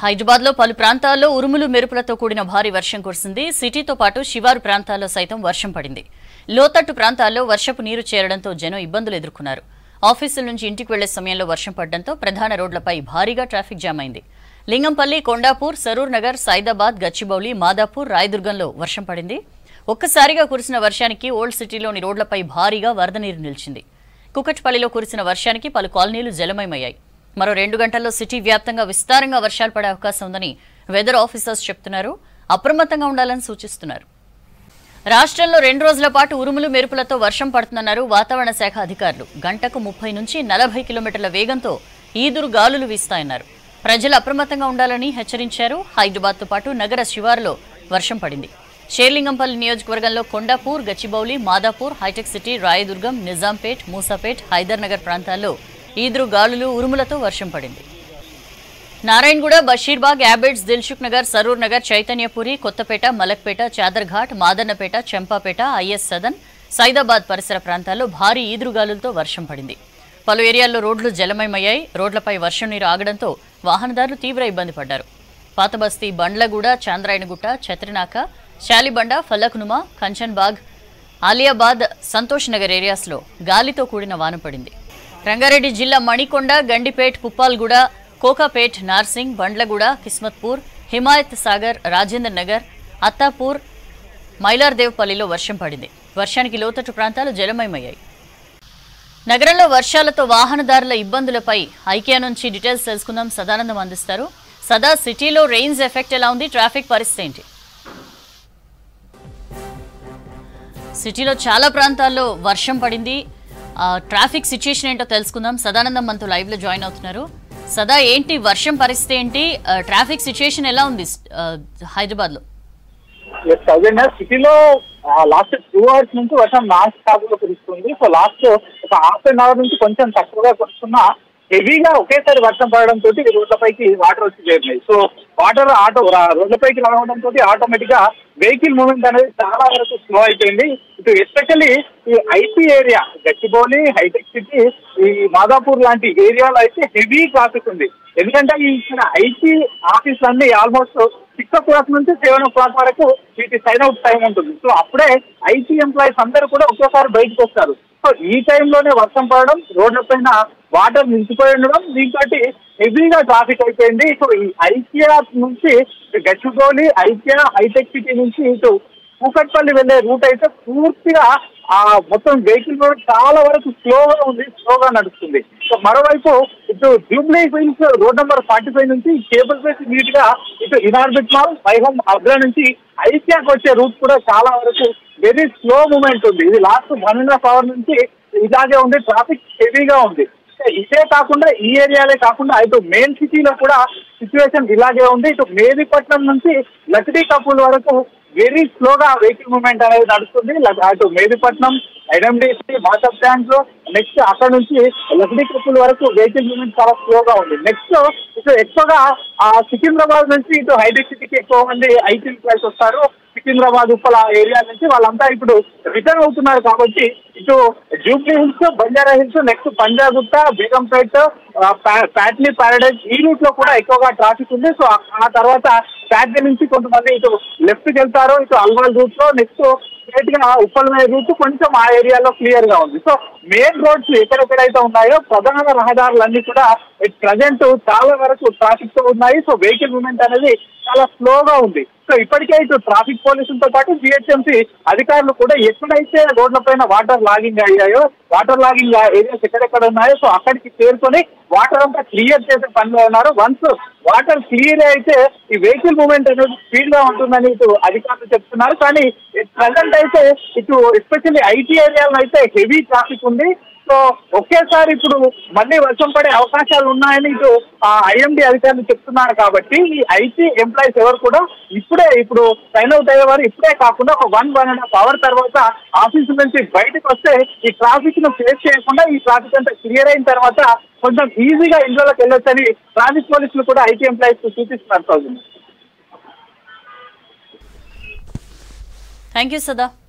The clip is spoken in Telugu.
హైదరాబాద్ లో పలు ప్రాంతాల్లో ఉరుములు మెరుపులతో కూడిన భారీ వర్షం కురిసింది సిటీతో పాటు శివారు ప్రాంతాల్లో సైతం వర్షం పడింది లోతట్టు ప్రాంతాల్లో వర్షపు నీరు చేరడంతో జనం ఇబ్బందులు ఎదుర్కొన్నారు ఆఫీసుల నుంచి ఇంటికి వెళ్లే సమయంలో వర్షం పడడంతో ప్రధాన రోడ్లపై భారీగా ట్రాఫిక్ జామ్ అయింది లింగంపల్లి కొండాపూర్ సరూర్ నగర్ సైదాబాద్ గచ్చిబౌలి మాదాపూర్ రాయదుర్గంలో వర్షం పడింది ఒక్కసారిగా కురిసిన వర్షానికి ఓల్డ్ సిటీలోని రోడ్లపై భారీగా వరద నీరు నిలిచింది కుకట్పల్లిలో కురిసిన వర్షానికి పలు కాలనీలు జలమయమయ్యాయి మరో రెండు గంటల్లో సిటీ వ్యాప్తంగా విస్తారంగా వర్షాలు పడే అవకాశం ఉందని వెదర్ ఆఫీసర్స్ చెప్తున్నారు అప్రమత్తంగా ఉండాలని సూచిస్తున్నారు రాష్ట్రంలో రెండు రోజుల పాటు ఉరుములు మెరుపులతో వర్షం పడుతుందన్నారు వాతావరణ శాఖ అధికారులు గంటకు ముప్పై నుంచి నలభై కిలోమీటర్ల వేగంతో ఈదురు గాలులు వీస్తాయన్నారు ప్రజలు అప్రమత్తంగా ఉండాలని హెచ్చరించారు హైదరాబాద్తో పాటు నగర శివారులో వర్షం పడింది షేర్లింగంపల్లి నియోజకవర్గంలో కొండాపూర్ గచ్చిబౌలి మాదాపూర్ హైటెక్ సిటీ రాయదుర్గం నిజాంపేట్ మూసాపేట్ హైదర్ నగర్ ప్రాంతాల్లో ఈదురు గాలులు ఉరుములతో వర్షం పడింది నారాయణగూడ బషీర్బాగ్ యాబెట్స్ దిల్సుఖ్ నగర్ సరూర్ నగర్ చైతన్యపురి కొత్తపేట మలక్పేట చాదర్ఘాట్ మాదన్నపేట చంపాపేట ఐఎస్ సదన్ సైదాబాద్ పరిసర ప్రాంతాల్లో భారీ ఈదురుగాలులతో వర్షం పడింది పలు ఏరియాల్లో రోడ్లు జలమయమయ్యాయి రోడ్లపై వర్షం నీరు ఆగడంతో వాహనదారులు తీవ్ర ఇబ్బంది పడ్డారు పాతబస్తీ బండ్లగూడ చాంద్రాయణగుట్ట ఛత్రినాక శాలిబండ ఫల్లక్నుమా కంచన్బాగ్ ఆలియాబాద్ సంతోష్ నగర్ ఏరియాస్లో గాలితో కూడిన వాన పడింది రంగారెడ్డి జిల్లా మణికొండ గండిపేట్ పుప్పాల్గూడ కోకాపేట్ నార్సింగ్ బండ్లగూడ కిస్మత్పూర్ హిమాయత్ సాగర్ రాజేందర్ నగర్ అత్తాపూర్ మైలార్దేవ్పల్లిలో వర్షం పడింది వర్షానికి లోతట్టు ప్రాంతాలు జలమయమయ్యాయి నగరంలో వర్షాలతో వాహనదారుల ఇబ్బందులపై ఐకియా నుంచి డీటెయిల్స్ తెలుసుకుందాం సదానందం అందిస్తారు సదా సిటీలో రెయిన్స్ ఎఫెక్ట్ ఎలా ఉంది ట్రాఫిక్ పరిస్థితి ఏంటి సిటీలో చాలా ప్రాంతాల్లో వర్షం పడింది ఆ, ట్రాఫిక్ సిచ్యుయేషన్ ఏంటో తెలుసుకుందాం సదానందం మనతో లైవ్ లో జాయిన్ అవుతున్నారు సదా ఏంటి వర్షం పరిస్థితి ఏంటి ఆ, ట్రాఫిక్ సిచ్యుయేషన్ ఎలా ఉంది ఆ, హైదరాబాద్ లో సౌజన్య సిటీలో లాస్ట్ టూ అవర్స్ నుంచి వర్షం నాన్ స్టాప్ లో కురుస్తుంది సో లాస్ట్ ఒక హాఫ్ అన్ అవర్ నుంచి కొంచెం తక్కువగా కురుస్తున్నా హెవీగా ఒకేసారి వర్షం పడడం తోటి రోడ్లపైకి వాటర్ వచ్చి చేరినాయి సో వాటర్ ఆటో రా- రోడ్లపైకి రావడం తోటి ఆటోమేటిక్ గా వెహికల్ మూవ్మెంట్ అనేది చాలా వరకు స్లో అయిపోయింది ఇటు ఎస్పెషల్లీ ఈ IT area Gachibowli Hitec City ఈ మాదాపూర్ లాంటి ఏరియాలో అయితే హెవీ ట్రాఫిక్ ఉంది ఎందుకంటే ఈ ఇక్కడ ఐటీ ఆఫీస్ అన్ని ఆల్మోస్ట్ సిక్స్ ఓ క్లాక్ నుంచి సెవెన్ ఓ క్లాక్ వరకు వీటి సైన్ అవుట్ టైం ఉంటుంది సో అప్పుడే ఐటీ ఎంప్లాయీస్ అందరూ కూడా ఒకేసారి బయటకు వస్తారు సో ఈ టైంలోనే వర్షం పడడం రోడ్ల పైన వాటర్ నిలిచిపోయి ఉండడం దీంతో హెవీగా ట్రాఫిక్ అయిపోయింది సో ఈ ఐకియా నుంచి గచ్చిబౌలి ఐకియా హైటెక్ సిటీ నుంచి ఇటు కూకట్పల్లి వెళ్లే రూట్ అయితే పూర్తిగా ఆ మొత్తం వెహికల్ కూడా చాలా వరకు స్లోగా ఉంది స్లోగా నడుస్తుంది సో మరోవైపు ఇటు Jubilee Hills road number forty five నుంచి కేబుల్ బేస్ నీట్ గా ఇటు ఇనార్బిట్ మాల్ వైహోమ్ అబ్రా నుంచి ఐసియాకి వచ్చే రూట్ కూడా చాలా వరకు వెరీ స్లో మూమెంట్ ఉంది ఇది last one and half hour నుంచి ఇలాగే ఉంది ట్రాఫిక్ హెవీగా ఉంది ఇదే కాకుండా ఈ ఏరియాలే కాకుండా ఇటు మెయిన్ సిటీలో కూడా సిచ్యువేషన్ ఇలాగే ఉంది ఇటు మేదిపట్నం నుంచి లక్డీ కపూల్ వరకు వెరీ స్లోగా వెహికల్ మూవ్మెంట్ అనేది నడుస్తుంది ల- అటు మేదిపట్నం ఐడెండిసి మాసప్ ట్యాంక్ నెక్స్ట్ అక్కడ నుంచి లక్డీ కపూల్ వరకు వెహికల్ మూవ్మెంట్ చాలా స్లోగా ఉంది నెక్స్ట్ ఇటు ఎక్కువగా ఆ సికింద్రాబాద్ నుంచి ఇటు హైదరాబాద్ సిటీకి ఎక్కువ మంది ఐటీ ఎంప్లాయీస్ వస్తారు సికింద్రాబాద్ ఉప్పల ఏరియా నుంచి వాళ్ళంతా ఇప్పుడు రిటర్న్ అవుతున్నారు కాబట్టి ఇటు Jubilee Hills Banjara Hills next Panjagutta Begumpet ఆ, పా- ప్యాట్లీ పారడైజ్ ఈ రూట్ లో కూడా ఎక్కువగా ట్రాఫిక్ ఉంది సో ఆ- ఆ తర్వాత ప్యాట్లీ నుంచి కొంతమంది ఇటు లెఫ్ట్ కి వెళ్తారు ఇటు అల్వాల్ రూట్ లో నెక్స్ట్ స్ట్రేట్ గా ఉప్పలమయ రూట్ కొంచెం ఆ ఏరియాలో క్లియర్ గా ఉంది సో మెయిన్ రోడ్స్ ఎక్కడెక్కడైతే ఉన్నాయో ప్రధాన రహదారులన్నీ కూడా ప్రజెంట్ చాలా వరకు ట్రాఫిక్ తో ఉన్నాయి సో వెహికల్ మూవ్మెంట్ అనేది చాలా స్లోగా ఉంది సో ఇప్పటికే ఇటు ట్రాఫిక్ పోలీసులతో పాటు జిహెచ్ఎంసీ అధికారులు కూడా ఎక్కడైతే రోడ్ల పైన వాటర్ లాగింగ్ అయ్యాయో వాటర్ లాగింగ్ ఏరియాస్ ఎక్కడెక్కడ ఉన్నాయో సో అక్కడికి చేరుకొని వాటర్ అంతా క్లియర్ చేసే పనిలో ఉన్నారు వన్స్ వాటర్ క్లియర్ అయితే ఈ వెహికల్ మూవ్మెంట్ అనేది స్పీడ్ గా ఉంటుందని ఇటు అధికారులు చెప్తున్నారు కానీ ప్రజెంట్ అయితే ఇటు ఎస్పెషల్లీ ఐటీ ఏరియాలో అయితే హెవీ ట్రాఫిక్ ఉంది సో ఒకేసారి ఇప్పుడు మళ్ళీ వర్షం పడే అవకాశాలు ఉన్నాయని ఇటు ఐఎండి అధికారులు చెప్తున్నారు కాబట్టి ఈ ఐటీ ఎంప్లాయీస్ ఎవరు కూడా ఇప్పుడే ఇప్పుడు సైన్ అవుట్ అయ్యేవారు ఇప్పుడే కాకుండా ఒక one one and half hour తర్వాత ఆఫీస్ నుంచి బయటకు వస్తే ఈ ట్రాఫిక్ ను ఫేస్ చేయకుండా ఈ ట్రాఫిక్ అంతా క్లియర్ అయిన తర్వాత కొంచెం ఈజీగా ఇంట్లోకి వెళ్ళొచ్చని ట్రాఫిక్ పోలీసులు కూడా ఐటీ ఎంప్లాయీస్ సూచిస్తున్నారు సౌజన్య థ్యాంక్ యూ సదా